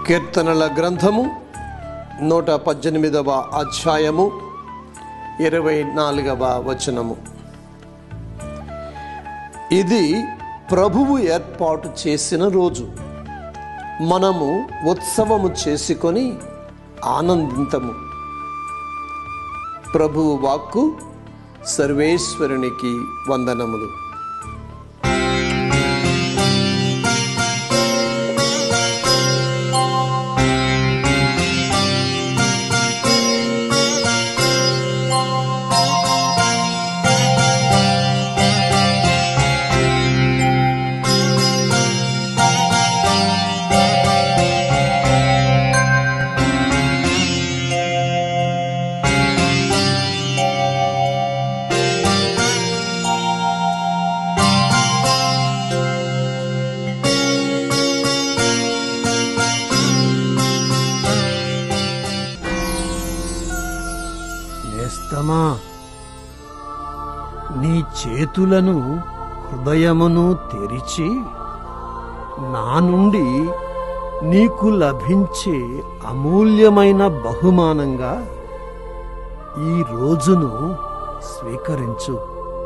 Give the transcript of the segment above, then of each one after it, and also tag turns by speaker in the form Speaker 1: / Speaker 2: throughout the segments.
Speaker 1: కీర్తనల గ్రంథము నూట పద్దెనిమిదవ అధ్యాయము ఇరవై నాలుగవ వచనము ఇది ప్రభువు ఏర్పాటు చేసిన రోజు మనము ఉత్సవము చేసుకొని ఆనందింతము ప్రభువు వాక్కు సర్వేశ్వరునికి వందనములు
Speaker 2: నేస్తమా నీ చేతులను హృదయమును తెరిచి నా నుండి నీకు లభించే అమూల్యమైన బహుమానంగా ఈ రోజును స్వీకరించు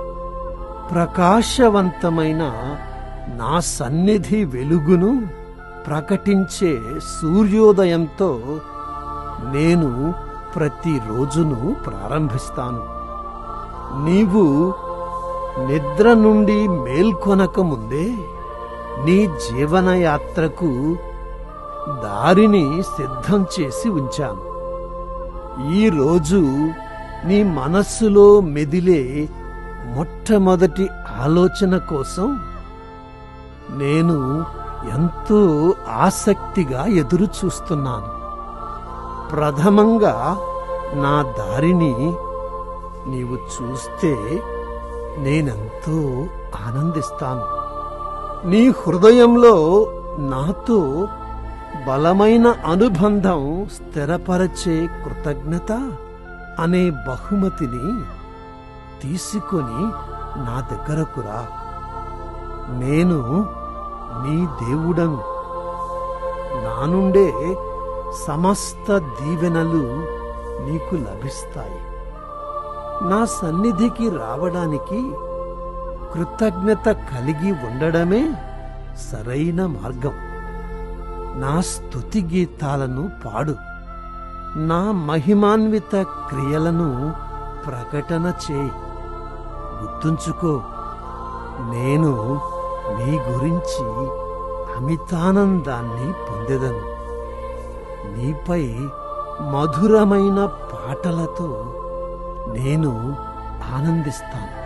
Speaker 2: ప్రకాశవంతమైన నా సన్నిధి వెలుగును ప్రకటించే సూర్యోదయంతో నేను ప్రతి రోజును ప్రారంభిస్తాను నీవు నిద్ర నుండి మేల్కొనక ముందే నీ జీవనయాత్రకు దారిని సిద్ధం చేసి ఉంచాను ఈ రోజు నీ మనస్సులో మెదిలే మొట్టమొదటి ఆలోచన కోసం నేను ఎంతో ఆసక్తిగా ఎదురు చూస్తున్నాను ప్రథమంగా నా దారిని నీవు చూస్తే నేనెంతో ఆనందిస్తాను నీ హృదయంలో నాతో బలమైన అనుబంధం స్థిరపరచే కృతజ్ఞత అనే బహుమతిని తీసుకొని నా దగ్గరకు రా నేను నీ దేవుడను నా నుండే సమస్త దీవెనలు నీకు లభిస్తాయి నా సన్నిధికి రావడానికి కృతజ్ఞత కలిగి ఉండడమే సరైన మార్గం నా స్తుతి గీతాలను పాడు నా మహిమాన్విత క్రియలను ప్రకటన చేయి గుర్తుంచుకో నేను నీ గురించి అమితానందాన్ని పొందెదను నీపై మధురమైన పాటలతో నేను ఆనందిస్తాను